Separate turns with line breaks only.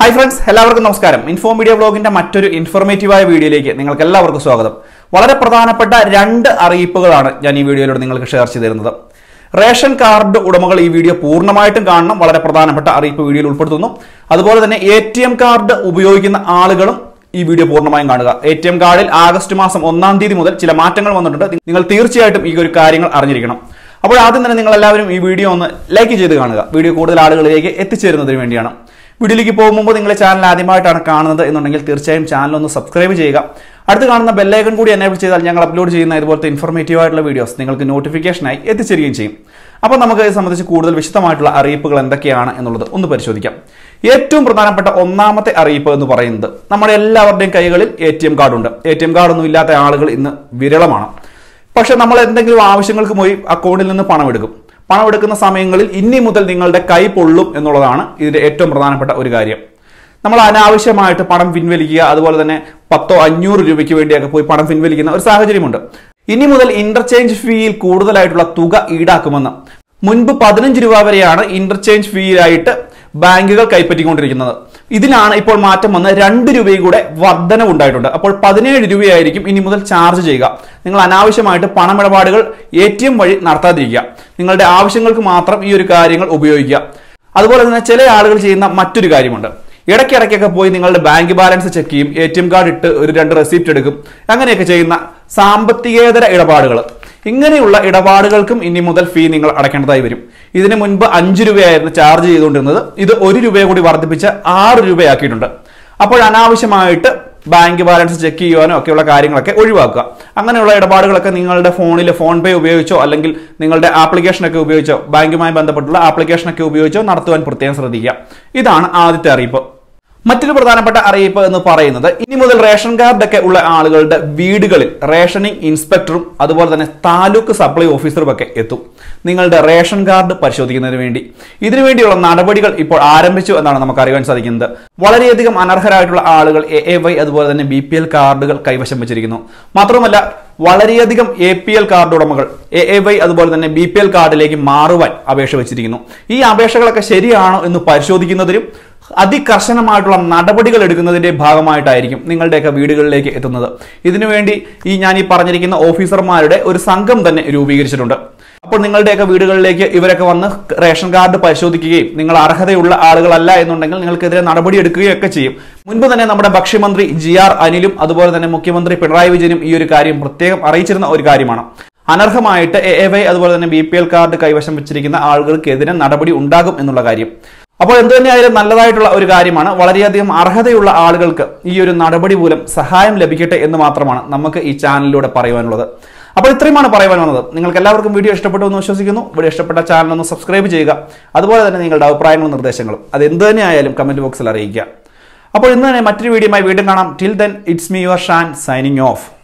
hi friends എല്ലാവർക്കും നമസ്കാരം info media ബ്ലോഗിന്റെ മറ്റൊരു ഇൻഫോർമേറ്റീവായ വീഡിയോയിലേക്ക് നിങ്ങൾക്ക് എല്ലാവർക്കും സ്വാഗതം വളരെ പ്രധാനപ്പെട്ട രണ്ട് അറിയിപ്പുകളാണ് ഞാൻ ഈ വീഡിയോയിലൂടെ നിങ്ങൾക്ക് ഷെയർ ചെയ്തു തരുന്നത് റേഷൻ കാർഡ് ഉടമകൾ ഈ വീഡിയോ പൂർണ്ണമായിട്ടും കാണണം വളരെ പ്രധാനപ്പെട്ട അറിയിപ്പ് വീഡിയോയിൽ ഉൾപ്പെടുത്തുന്നു അതുപോലെ തന്നെ എ ടി എം കാർഡ് ഉപയോഗിക്കുന്ന ആളുകളും ഈ വീഡിയോ പൂർണ്ണമായും കാണുക എ ടി എം കാർഡിൽ ആഗസ്റ്റ് മാസം ഒന്നാം തീയതി മുതൽ ചില മാറ്റങ്ങൾ വന്നിട്ടുണ്ട് നിങ്ങൾ തീർച്ചയായിട്ടും ഈ ഒരു കാര്യങ്ങൾ അറിഞ്ഞിരിക്കണം അപ്പോൾ ആദ്യം തന്നെ നിങ്ങൾ എല്ലാവരും ഈ വീഡിയോ ഒന്ന് ലൈക്ക് ചെയ്ത് കാണുക വീഡിയോ കൂടുതൽ ആളുകളിലേക്ക് എത്തിച്ചേരുന്നതിന് വേണ്ടിയാണ് വീഡിയോയിലേക്ക് പോകും മുമ്പ് നിങ്ങളെ ചാനൽ ആദ്യമായിട്ടാണ് കാണുന്നത് എന്നുണ്ടെങ്കിൽ തീർച്ചയായും ചാനൽ ഒന്ന് സബ്സ്ക്രൈബ് ചെയ്യുക അടുത്ത് കാണുന്ന ബെല്ലൈക്കൺ കൂടി എനേബിൾ ചെയ്താൽ ഞങ്ങൾ അപ്ലോഡ് ചെയ്യുന്ന ഇതുപോലത്തെ ഇൻഫോർമേറ്റീവ് ആയിട്ടുള്ള വീഡിയോസ് നിങ്ങൾക്ക് നോട്ടിഫിക്കേഷനായി എത്തിച്ചേരുകയും ചെയ്യും അപ്പോൾ നമുക്ക് ഇത് സംബന്ധിച്ച് കൂടുതൽ വിശദമായിട്ടുള്ള അറിയിപ്പുകൾ എന്തൊക്കെയാണ് എന്നുള്ളത് ഒന്ന് പരിശോധിക്കാം ഏറ്റവും പ്രധാനപ്പെട്ട ഒന്നാമത്തെ അറിയിപ്പ് എന്ന് പറയുന്നത് നമ്മുടെ എല്ലാവരുടെയും കൈകളിൽ എ ടി എം കാർഡുണ്ട് എ ടി എം കാർഡൊന്നും ഇല്ലാത്ത ആളുകൾ ഇന്ന് വിരളമാണ് പക്ഷെ നമ്മൾ എന്തെങ്കിലും ആവശ്യങ്ങൾക്ക് പോയി അക്കൗണ്ടിൽ നിന്ന് പണം എടുക്കും പണം എടുക്കുന്ന സമയങ്ങളിൽ ഇനി മുതൽ നിങ്ങളുടെ കൈ പൊള്ളും എന്നുള്ളതാണ് ഇതിന്റെ ഏറ്റവും പ്രധാനപ്പെട്ട ഒരു കാര്യം നമ്മൾ അനാവശ്യമായിട്ട് പണം പിൻവലിക്കുക അതുപോലെ തന്നെ പത്തോ അഞ്ഞൂറ് രൂപയ്ക്ക് വേണ്ടിയൊക്കെ പോയി പണം പിൻവലിക്കുന്ന ഒരു സാഹചര്യമുണ്ട് ഇനി മുതൽ ഇന്റർചേഞ്ച് ഫീയിൽ കൂടുതലായിട്ടുള്ള തുക ഈടാക്കുമെന്ന് മുൻപ് പതിനഞ്ച് രൂപ വരെയാണ് ഇന്റർചേഞ്ച് ഫീയായിട്ട് ബാങ്കുകൾ കൈപ്പറ്റിക്കൊണ്ടിരിക്കുന്നത് ഇതിലാണ് ഇപ്പോൾ മാറ്റം വന്ന് രണ്ട് രൂപയും കൂടെ വർധനവ് ഉണ്ടായിട്ടുണ്ട് അപ്പോൾ പതിനേഴ് രൂപയായിരിക്കും ഇനി മുതൽ ചാർജ് ചെയ്യുക നിങ്ങൾ അനാവശ്യമായിട്ട് പണമിടപാടുകൾ എ ടി എം വഴി നടത്താതിരിക്കുക നിങ്ങളുടെ ആവശ്യങ്ങൾക്ക് മാത്രം ഈ ഒരു കാര്യങ്ങൾ ഉപയോഗിക്കുക അതുപോലെ തന്നെ ചില ആളുകൾ ചെയ്യുന്ന മറ്റൊരു കാര്യമുണ്ട് ഇടയ്ക്കിടയ്ക്കൊക്കെ പോയി നിങ്ങളുടെ ബാങ്ക് ബാലൻസ് ചെക്ക് ചെയ്യും എ ടി എം കാർഡ് ഇട്ട് ഒരു രണ്ട് റെസിപ്റ്റ് എടുക്കും അങ്ങനെയൊക്കെ ചെയ്യുന്ന സാമ്പത്തികേതര ഇടപാടുകൾ ഇങ്ങനെയുള്ള ഇടപാടുകൾക്കും ഇനി മുതൽ ഫീ നിങ്ങൾ അടയ്ക്കേണ്ടതായി വരും ഇതിന് മുൻപ് അഞ്ച് രൂപയായിരുന്നു ചാർജ് ചെയ്തുകൊണ്ടിരുന്നത് ഇത് ഒരു രൂപയെ കൂടി വർദ്ധിപ്പിച്ച് ആറ് രൂപയാക്കിയിട്ടുണ്ട് അപ്പോൾ അനാവശ്യമായിട്ട് ബാങ്ക് ബാലൻസ് ചെക്ക് ചെയ്യുവാനോ ഒക്കെയുള്ള കാര്യങ്ങളൊക്കെ ഒഴിവാക്കുക അങ്ങനെയുള്ള ഇടപാടുകളൊക്കെ നിങ്ങളുടെ ഫോണിൽ ഫോൺ പേ ഉപയോഗിച്ചോ അല്ലെങ്കിൽ നിങ്ങളുടെ ആപ്ലിക്കേഷനൊക്കെ ഉപയോഗിച്ചോ ബാങ്കുമായി ബന്ധപ്പെട്ടുള്ള ആപ്ലിക്കേഷനൊക്കെ ഉപയോഗിച്ചോ നടത്തുവാൻ പ്രത്യേകം ശ്രദ്ധിക്കുക ഇതാണ് ആദ്യത്തെ അറിയിപ്പ് മറ്റൊരു പ്രധാനപ്പെട്ട അറിയിപ്പ് എന്ന് പറയുന്നത് ഇനി മുതൽ റേഷൻ കാർഡൊക്കെ ഉള്ള ആളുകളുടെ വീടുകളിൽ റേഷനിങ് ഇൻസ്പെക്ടറും അതുപോലെ തന്നെ താലൂക്ക് സപ്ലൈ ഓഫീസറും ഒക്കെ എത്തും നിങ്ങളുടെ റേഷൻ കാർഡ് പരിശോധിക്കുന്നതിന് വേണ്ടി ഇതിനു വേണ്ടിയുള്ള നടപടികൾ ഇപ്പോൾ ആരംഭിച്ചു എന്നാണ് നമുക്ക് അറിയാൻ സാധിക്കുന്നത് വളരെയധികം അനർഹരായിട്ടുള്ള ആളുകൾ എ എ വൈ അതുപോലെ തന്നെ ബി പി എൽ കാർഡുകൾ കൈവശം വെച്ചിരിക്കുന്നു മാത്രമല്ല വളരെയധികം എ പി എൽ കാർഡ് ഉടമകൾ എ എ വൈ അതുപോലെ തന്നെ ബി പി എൽ കാർഡിലേക്ക് മാറുവാൻ അപേക്ഷ വെച്ചിരിക്കുന്നു ഈ അപേക്ഷകളൊക്കെ ശരിയാണോ എന്ന് പരിശോധിക്കുന്നതിനും അതികർശനമായിട്ടുള്ള നടപടികൾ എടുക്കുന്നതിന്റെ ഭാഗമായിട്ടായിരിക്കും നിങ്ങളുടെയൊക്കെ വീടുകളിലേക്ക് എത്തുന്നത് ഇതിനുവേണ്ടി ഈ ഞാൻ ഈ പറഞ്ഞിരിക്കുന്ന ഓഫീസർമാരുടെ ഒരു സംഘം തന്നെ രൂപീകരിച്ചിട്ടുണ്ട് അപ്പോൾ നിങ്ങളുടെയൊക്കെ വീടുകളിലേക്ക് ഇവരൊക്കെ വന്ന് റേഷൻ കാർഡ് പരിശോധിക്കുകയും നിങ്ങൾ അർഹതയുള്ള ആളുകളല്ല എന്നുണ്ടെങ്കിൽ നിങ്ങൾക്കെതിരെ നടപടി എടുക്കുകയും ഒക്കെ ചെയ്യും മുൻപ് തന്നെ നമ്മുടെ ഭക്ഷ്യമന്ത്രി ജി ആർ അനിലും അതുപോലെ തന്നെ മുഖ്യമന്ത്രി പിണറായി വിജയനും ഈ ഒരു കാര്യം പ്രത്യേകം അറിയിച്ചിരുന്ന ഒരു കാര്യമാണ് അനർഹമായിട്ട് എ എ വൈ അതുപോലെ തന്നെ ബി പി എൽ കാർഡ് കൈവശം വെച്ചിരിക്കുന്ന ആളുകൾക്കെതിരെ നടപടി ഉണ്ടാകും എന്നുള്ള കാര്യം അപ്പോൾ എന്തു തന്നെയായാലും നല്ലതായിട്ടുള്ള ഒരു കാര്യമാണ് വളരെയധികം അർഹതയുള്ള ആളുകൾക്ക് ഈ ഒരു നടപടി മൂലം സഹായം ലഭിക്കട്ടെ എന്ന് മാത്രമാണ് നമുക്ക് ഈ ചാനലിലൂടെ പറയുവാനുള്ളത് അപ്പോൾ ഇത്രയുമാണ് പറയുവാൻ വന്നത് നിങ്ങൾക്ക് എല്ലാവർക്കും വീഡിയോ ഇഷ്ടപ്പെട്ടു എന്ന് വിശ്വസിക്കുന്നു വീഡിയോ ഇഷ്ടപ്പെട്ട ചാനൽ ഒന്ന് സബ്സ്ക്രൈബ് ചെയ്യുക അതുപോലെ തന്നെ നിങ്ങളുടെ അഭിപ്രായങ്ങളും നിർദ്ദേശങ്ങളും അത് എന്ത് തന്നെയായാലും കമന്റ് ബോക്സിൽ അറിയിക്കുക അപ്പോൾ ഇന്ന് തന്നെ മറ്റൊരു വീഡിയോയുമായി വീണ്ടും കാണാം till then it's me your Shan signing of